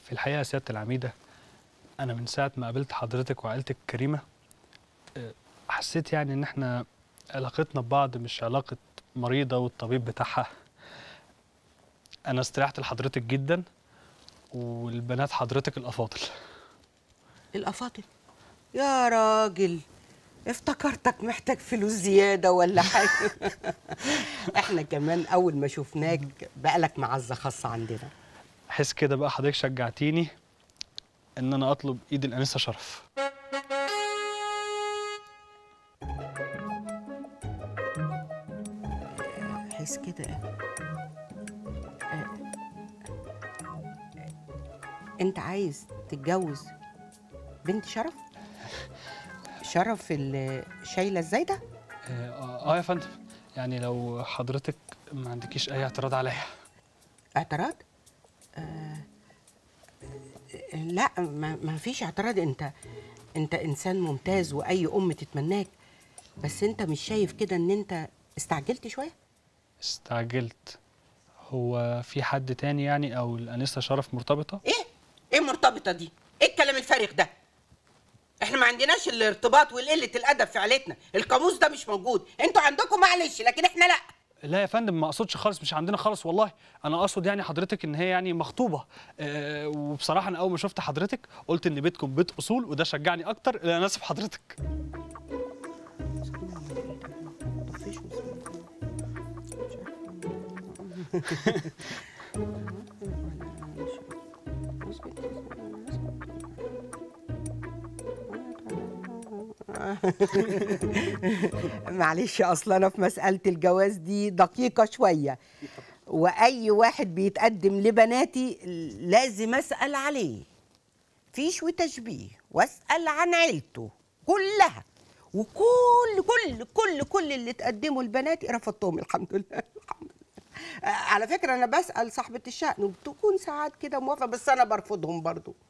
في الحقيقه يا سياده العميده انا من ساعه ما قابلت حضرتك وعائلتك الكريمه آه، حسيت يعني ان احنا علاقتنا ببعض مش علاقه مريضه والطبيب بتاعها انا استريحت لحضرتك جدا والبنات حضرتك الافاضل الافاضل يا راجل افتكرتك محتاج فلوس زيادة ولا حاجة احنا كمان أول ما شفناك بقالك معزة خاصة عندنا احس كده بقى حضرتك شجعتيني ان انا اطلب ايد الانسه شرف حس كده آه، انت عايز تتجوز بنت شرف شرف اللي شايله الزايده اه آه يا فندم يعني لو حضرتك ما عندكيش اي اعتراض عليا اعتراض آه لا ما, ما فيش اعتراض انت انت انسان ممتاز واي ام تتمناك بس انت مش شايف كده ان انت استعجلت شويه استعجلت هو في حد تاني يعني او الانسه شرف مرتبطه ايه ايه مرتبطه دي ايه الكلام الفارغ ده احنا ما عندناش الارتباط والقله الادب في عيلتنا القاموس ده مش موجود انتوا عندكم معلش لكن احنا لا لا يا فندم ما اقصدش خالص مش عندنا خالص والله انا اقصد يعني حضرتك ان هي يعني مخطوبه أه وبصراحه انا اول ما شفت حضرتك قلت ان بيتكم بيت اصول وده شجعني اكتر انا اسف حضرتك معلش اصل انا في مساله الجواز دي دقيقه شويه واي واحد بيتقدم لبناتي لازم اسال عليه فيش وتشبيه واسال عن عيلته كلها وكل كل كل كل اللي تقدموا لبناتي رفضتهم الحمد لله الحمد لله آه، على فكره انا بسال صاحبه الشأن وبتكون ساعات كده موافقه بس انا برفضهم برضو